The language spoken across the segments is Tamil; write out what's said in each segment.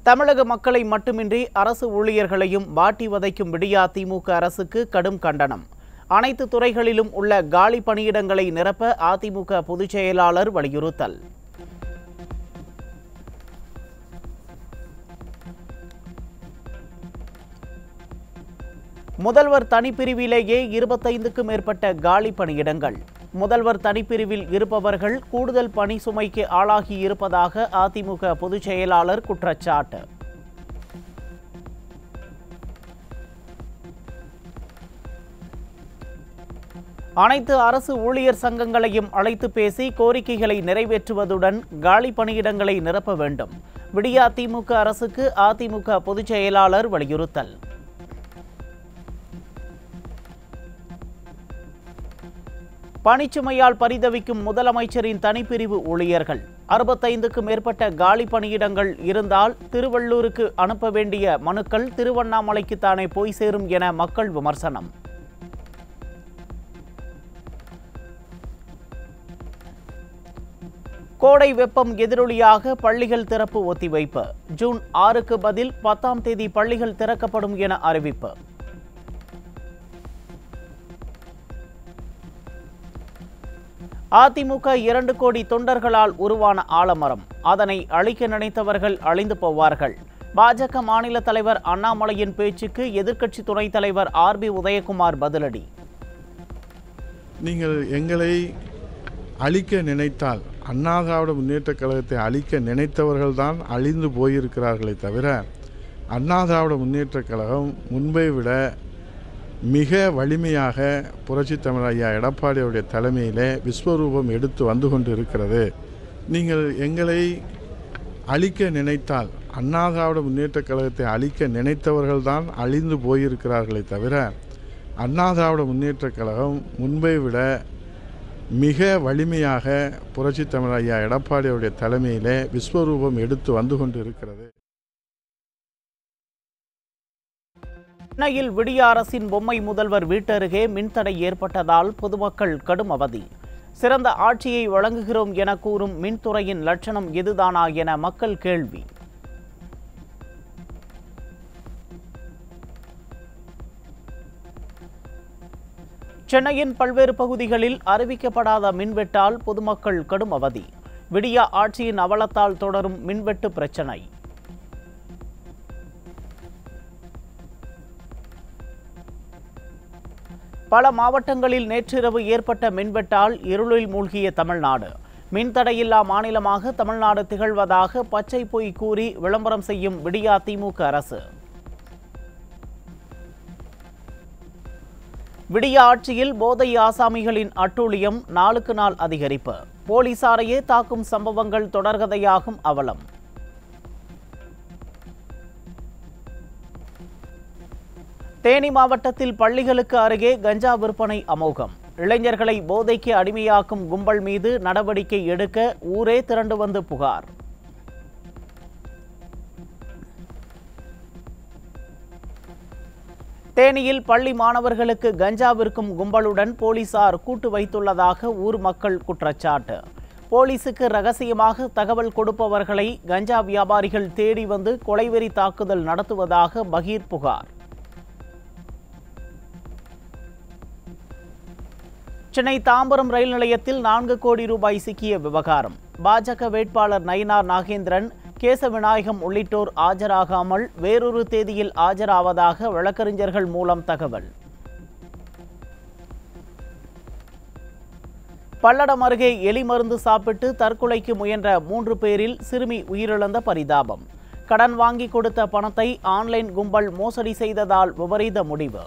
தமிழக மக்களை மட்டுமின்றி அரசு ஊழியர்களையும் வாட்டி வதைக்கும் விடியா திமுக அரசுக்கு கடும் கண்டனம் அனைத்து துறைகளிலும் உள்ள காலி பணியிடங்களை நிரப்ப அதிமுக பொதுச் செயலாளர் வலியுறுத்தல் முதல்வர் தனிப்பிரிவிலேயே இருபத்தைந்துக்கும் மேற்பட்ட காலி பணியிடங்கள் முதல்வர் தனிப்பிரிவில் இருப்பவர்கள் கூடுதல் பணி சுமைக்கு ஆளாகி இருப்பதாக அதிமுக பொதுச் செயலாளர் குற்றச்சாட்டு அனைத்து அரசு ஊழியர் சங்கங்களையும் அழைத்து பேசி கோரிக்கைகளை நிறைவேற்றுவதுடன் காலி பணியிடங்களை நிரப்ப வேண்டும் விடியா திமுக அரசுக்கு அதிமுக பொதுச் செயலாளர் வலியுறுத்தல் பணிச்சுமையால் பரிதவிக்கும் முதலமைச்சரின் தனிப்பிரிவு ஊழியர்கள் அறுபத்தைந்துக்கு மேற்பட்ட காலி பணியிடங்கள் இருந்தால் திருவள்ளூருக்கு அனுப்ப வேண்டிய மனுக்கள் திருவண்ணாமலைக்கு தானே போய் சேரும் என மக்கள் விமர்சனம் கோடை வெப்பம் எதிரொலியாக பள்ளிகள் திறப்பு ஒத்திவைப்பு ஜூன் ஆறுக்கு பதில் பத்தாம் தேதி பள்ளிகள் திறக்கப்படும் என அறிவிப்பு அதிமுக இரண்டு கோடி தொண்டர்களால் உருவான ஆலமரம் அதனை அழிக்க நினைத்தவர்கள் அழிந்து போவார்கள் பாஜக மாநில தலைவர் அண்ணாமலையின் பேச்சுக்கு எதிர்க்கட்சி துணைத் தலைவர் ஆர் பி உதயகுமார் பதிலடி நீங்கள் எங்களை அழிக்க நினைத்தால் அண்ணா திராவிட முன்னேற்றக் கழகத்தை அழிக்க நினைத்தவர்கள்தான் அழிந்து போயிருக்கிறார்களே தவிர அண்ணா திராவிட முன்னேற்றக் கழகம் முன்பை விட மிக வலிமையாக புரட்சித் தமிழர் ஐயா எடப்பாடியுடைய தலைமையிலே விஸ்வரூபம் எடுத்து வந்து கொண்டு இருக்கிறது நீங்கள் எங்களை அழிக்க நினைத்தால் அண்ணா திராவிட முன்னேற்றக் கழகத்தை அழிக்க நினைத்தவர்கள்தான் அழிந்து போயிருக்கிறார்களே தவிர அண்ணா திராவிட முன்னேற்றக் கழகம் முன்பை விட மிக வலிமையாக புரட்சித் தமிழர் ஐயா எடப்பாடியுடைய தலைமையிலே விஸ்வரூபம் எடுத்து வந்து கொண்டு இருக்கிறது சென்னையில் விடிய அரசின் பொம்மை முதல்வர் வீட்டருகே மின்தடை ஏற்பட்டதால் பொதுமக்கள் கடும் அவதி சிறந்த ஆட்சியை வழங்குகிறோம் என கூறும் மின்துறையின் லட்சணம் இதுதானா என மக்கள் கேள்வி சென்னையின் பல்வேறு பகுதிகளில் அறிவிக்கப்படாத மின்வெட்டால் பொதுமக்கள் கடும் அவதி விடியா ஆட்சியின் அவலத்தால் தொடரும் மின்வெட்டு பிரச்சினை பல மாவட்டங்களில் நேற்றிரவு ஏற்பட்ட மின்வெட்டால் இருளில் மூழ்கிய தமிழ்நாடு மின்தடையில்லா மாநிலமாக தமிழ்நாடு திகழ்வதாக பச்சை பொய் கூறி விளம்பரம் செய்யும் விடியா திமுக அரசு விடிய ஆட்சியில் போதை ஆசாமிகளின் அட்டூழியம் நாளுக்கு நாள் அதிகரிப்பு போலீசாரையே தாக்கும் சம்பவங்கள் தொடர்கதையாகும் அவலம் தேனி மாவட்டத்தில் பள்ளிகளுக்கு அருகே கஞ்சா விற்பனை அமோகம் இளைஞர்களை போதைக்கு அடிமையாக்கும் கும்பல் மீது நடவடிக்கை எடுக்க ஊரே திரண்டு வந்து புகார் தேனியில் பள்ளி மாணவர்களுக்கு கஞ்சா விற்கும் கும்பலுடன் போலீசார் கூட்டு வைத்துள்ளதாக ஊர் மக்கள் குற்றச்சாட்டு போலீசுக்கு ரகசியமாக தகவல் கொடுப்பவர்களை கஞ்சா வியாபாரிகள் தேடி வந்து கொலைவெறி தாக்குதல் நடத்துவதாக பகீர் புகார் சென்னை தாம்பரம் ரயில் நிலையத்தில் நான்கு கோடி ரூபாய் சிக்கிய விவகாரம் பாஜக வேட்பாளர் நயினார் நாகேந்திரன் கேச விநாயகம் உள்ளிட்டோர் ஆஜராகாமல் வேறொரு தேதியில் ஆஜராவதாக வழக்கறிஞர்கள் மூலம் தகவல் பல்லடம் அருகே எலி மருந்து சாப்பிட்டு தற்கொலைக்கு முயன்ற மூன்று பேரில் சிறுமி உயிரிழந்த பரிதாபம் கடன் வாங்கி கொடுத்த பணத்தை ஆன்லைன் கும்பல் மோசடி செய்ததால் விபரீத முடிவு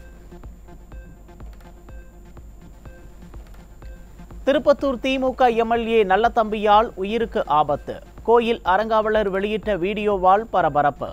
திருப்பத்தூர் திமுக எம்எல்ஏ நல்லதம்பியால் உயிருக்கு ஆபத்து கோயில் அறங்காவலர் வெளியிட்ட வீடியோவால் பரபரப்பு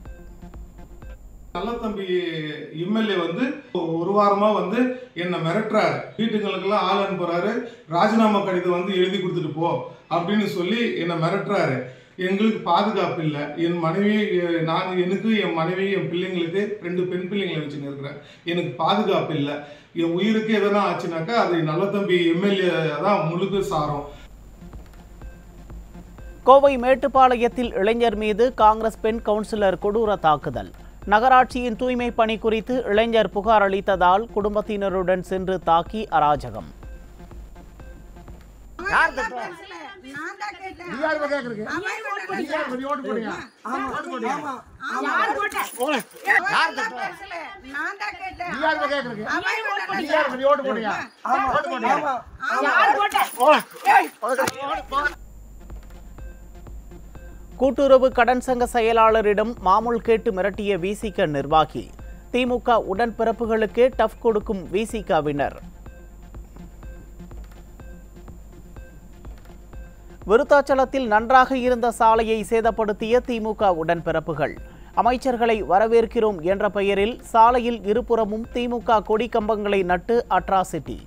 நல்ல தம்பி எம்எல்ஏ வந்து ஒரு வாரமா வந்து என்னை மிரட்டுறாரு வீட்டுங்களுக்கெல்லாம் ஆள் அனுப்புறாரு ராஜினாமா கடிதம் வந்து எழுதி கொடுத்துட்டு போ அப்படின்னு சொல்லி என்னை மிரட்டுறாரு எங்களுக்கு பாதுகாப்பு இல்லை என் மனைவி எ- நான் எனக்கு என் மனைவி என் பிள்ளைங்களுக்கு ரெண்டு பெண் பிள்ளைங்களை வச்சுன்னு இருக்கிறேன் எனக்கு பாதுகாப்பு இல்லை என் உயிருக்கு எதனா ஆச்சுனாக்கா அது நல்ல தம்பி எம்எல்ஏ தான் முழுக்க சாரம் கோவை மேட்டுப்பாளையத்தில் இளைஞர் மீது காங்கிரஸ் பெண் கவுன்சிலர் கொடூர தாக்குதல் நகராட்சியின் தூய்மை பணி குறித்து இளைஞர் புகார் அளித்ததால் குடும்பத்தினருடன் சென்று தாக்கி அராஜகம் யார் தட்டுறா? நான் தான் கேட்டேன். நீ யார் இப்ப கேக்குறீங்க? அவன் ஓட்டு நீ யார் இப்ப நீ ஓட்டு போடுங்க? ஓட்டு போடுங்க. யார் போட்டேன்? போங்க. யார் தட்டுறா? பேசல. நான் தான் கேட்டேன். நீ யார் இப்ப கேக்குறீங்க? அவன் ஓட்டு நீ யார் இப்ப நீ ஓட்டு போடுங்க? ஓட்டு போடுங்க. யார் போட்டேன்? போங்க. கூட்டுறவு கடன் சங்க செயலாளரிடம் மாமூல் கேட்டு மிரட்டிய விசிக நிர்வாகி திமுக உடன்பிறப்புகளுக்கே டஃப் கொடுக்கும் விசிகவினர் விருத்தாச்சலத்தில் நன்றாக இருந்த சாலையை சேதப்படுத்திய திமுக உடன்பிறப்புகள் அமைச்சர்களை வரவேற்கிறோம் என்ற பெயரில் சாலையில் இருபுறமும் திமுக கொடி கம்பங்களை நட்டு அட்ராசிட்டி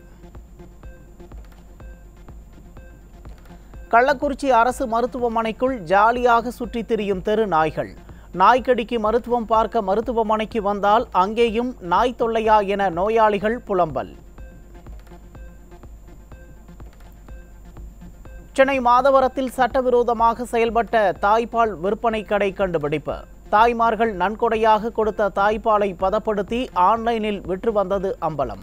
கள்ளக்குறிச்சி அரசு மருத்துவமனைக்குள் ஜாலியாக சுற்றித் திரியும் தெரு நாய்கள் நாய்க்கடிக்கு மருத்துவம் பார்க்க மருத்துவமனைக்கு வந்தால் அங்கேயும் நாய் தொல்லையா என நோயாளிகள் புலம்பல் சென்னை மாதவரத்தில் சட்டவிரோதமாக செயல்பட்ட தாய்ப்பால் விற்பனை கடை கண்டுபிடிப்பு தாய்மார்கள் நன்கொடையாக கொடுத்த தாய்ப்பாலை பதப்படுத்தி ஆன்லைனில் விற்று வந்தது அம்பலம்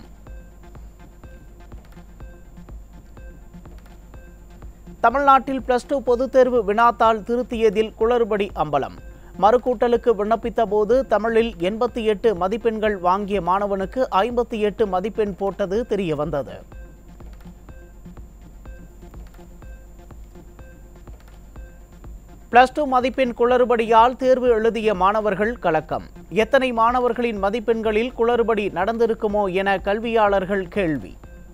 தமிழ்நாட்டில் பிளஸ் டூ பொதுத் தேர்வு வினாத்தாள் திருத்தியதில் குளறுபடி அம்பலம் மறுகூட்டலுக்கு விண்ணப்பித்த போது தமிழில் எண்பத்தி எட்டு மதிப்பெண்கள் வாங்கிய மாணவனுக்கு ஐம்பத்தி எட்டு மதிப்பெண் போட்டது தெரிய வந்தது பிளஸ் டூ மதிப்பெண் குளறுபடியால் தேர்வு எழுதிய மாணவர்கள் கலக்கம் எத்தனை மாணவர்களின் மதிப்பெண்களில் குளறுபடி நடந்திருக்குமோ என கல்வியாளர்கள் கேள்வி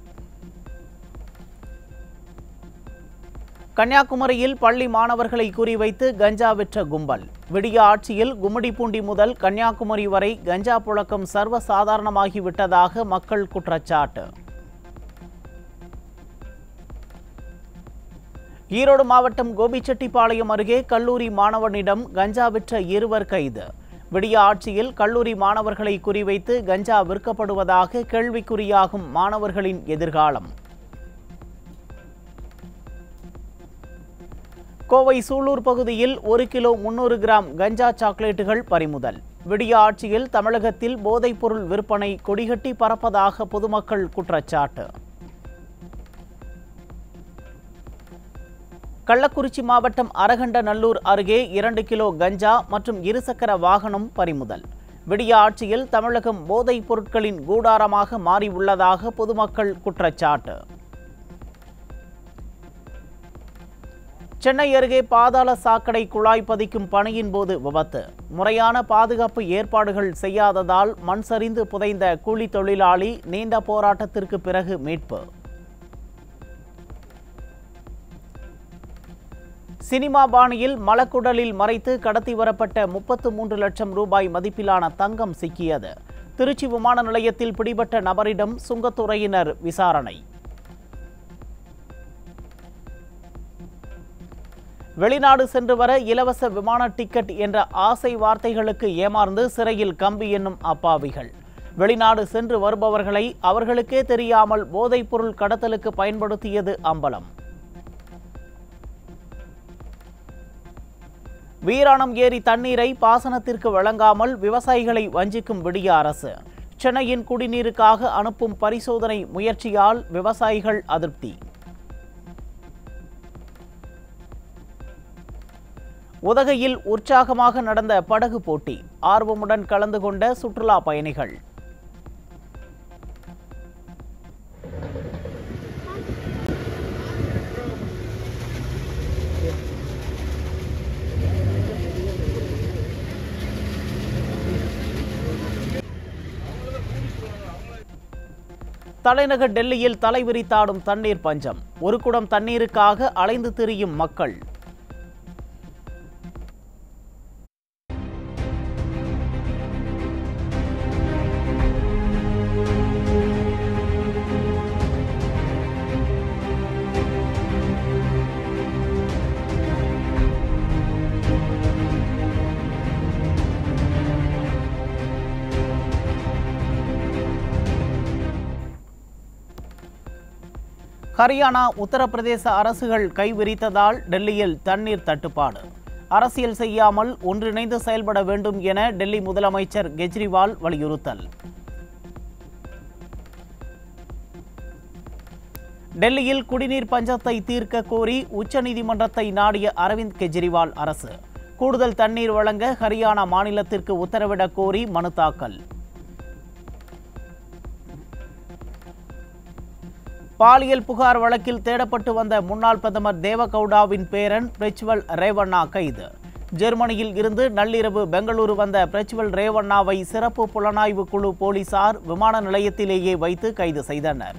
கன்னியாகுமரியில் பள்ளி மாணவர்களை குறிவைத்து கஞ்சா விற்ற கும்பல் விடிய ஆட்சியில் கும்மிடிப்பூண்டி முதல் கன்னியாகுமரி வரை கஞ்சா புழக்கம் சர்வசாதாரணமாகிவிட்டதாக மக்கள் குற்றச்சாட்டு ஈரோடு மாவட்டம் கோபிச்செட்டிப்பாளையம் அருகே கல்லூரி மாணவனிடம் கஞ்சா விற்ற இருவர் கைது விடிய ஆட்சியில் கல்லூரி மாணவர்களை குறிவைத்து கஞ்சா விற்கப்படுவதாக கேள்விக்குறியாகும் மாணவர்களின் எதிர்காலம் கோவை சூலூர் பகுதியில் ஒரு கிலோ முன்னூறு கிராம் கஞ்சா சாக்லேட்டுகள் பறிமுதல் விடிய ஆட்சியில் தமிழகத்தில் போதைப்பொருள் விற்பனை கொடிகட்டி பறப்பதாக பொதுமக்கள் குற்றச்சாட்டு கள்ளக்குறிச்சி மாவட்டம் அரகண்டநல்லூர் அருகே இரண்டு கிலோ கஞ்சா மற்றும் இருசக்கர வாகனம் பறிமுதல் விடிய ஆட்சியில் தமிழகம் போதைப் பொருட்களின் கூடாரமாக மாறியுள்ளதாக பொதுமக்கள் குற்றச்சாட்டு சென்னை அருகே பாதாள சாக்கடை குழாய் பதிக்கும் பணியின் போது விபத்து முறையான பாதுகாப்பு ஏற்பாடுகள் செய்யாததால் மண் சரிந்து புதைந்த கூலி தொழிலாளி நீண்ட போராட்டத்திற்கு பிறகு மீட்பு சினிமா பாணியில் மலக்குடலில் மறைத்து கடத்தி வரப்பட்ட முப்பத்து மூன்று லட்சம் ரூபாய் மதிப்பிலான தங்கம் சிக்கியது திருச்சி விமான நிலையத்தில் பிடிபட்ட நபரிடம் சுங்கத்துறையினர் விசாரணை வெளிநாடு சென்று வர இலவச விமான டிக்கெட் என்ற ஆசை வார்த்தைகளுக்கு ஏமாந்து சிறையில் கம்பி என்னும் அப்பாவிகள் வெளிநாடு சென்று வருபவர்களை அவர்களுக்கே தெரியாமல் போதைப்பொருள் கடத்தலுக்கு பயன்படுத்தியது அம்பலம் வீராணம் ஏரி தண்ணீரை பாசனத்திற்கு வழங்காமல் விவசாயிகளை வஞ்சிக்கும் விடிய அரசு சென்னையின் குடிநீருக்காக அனுப்பும் பரிசோதனை முயற்சியால் விவசாயிகள் அதிருப்தி உதகையில் உற்சாகமாக நடந்த படகு போட்டி ஆர்வமுடன் கலந்து கொண்ட சுற்றுலா பயணிகள் தலைநகர் டெல்லியில் தலைவிரித்தாடும் தண்ணீர் பஞ்சம் ஒரு குடம் தண்ணீருக்காக அலைந்து திரியும் மக்கள் ஹரியானா உத்தரப்பிரதேச அரசுகள் கைவிரித்ததால் டெல்லியில் தண்ணீர் தட்டுப்பாடு அரசியல் செய்யாமல் ஒன்றிணைந்து செயல்பட வேண்டும் என டெல்லி முதலமைச்சர் கெஜ்ரிவால் வலியுறுத்தல் டெல்லியில் குடிநீர் பஞ்சத்தை தீர்க்க கோரி உச்சநீதிமன்றத்தை நாடிய அரவிந்த் கெஜ்ரிவால் அரசு கூடுதல் தண்ணீர் வழங்க ஹரியானா மாநிலத்திற்கு உத்தரவிடக் கோரி மனு தாக்கல் பாலியல் புகார் வழக்கில் தேடப்பட்டு வந்த முன்னாள் பிரதமர் தேவகவுடாவின் பேரன் பிரிச்சுவல் ரேவண்ணா கைது ஜெர்மனியில் இருந்து நள்ளிரவு பெங்களூரு வந்த பிரிச்சுவல் ரேவண்ணாவை சிறப்பு புலனாய்வு குழு போலீசார் விமான நிலையத்திலேயே வைத்து கைது செய்தனர்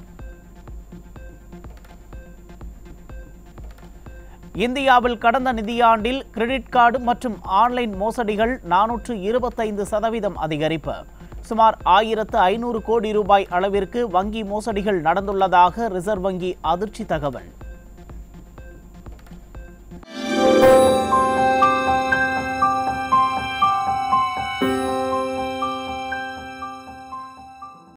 இந்தியாவில் கடந்த நிதியாண்டில் கிரெடிட் கார்டு மற்றும் ஆன்லைன் மோசடிகள் நானூற்று இருபத்தைந்து சதவீதம் அதிகரிப்பு சுமார் ஆயிரத்து ஐநூறு கோடி ரூபாய் அளவிற்கு வங்கி மோசடிகள் நடந்துள்ளதாக ரிசர்வ் வங்கி அதிர்ச்சி தகவல்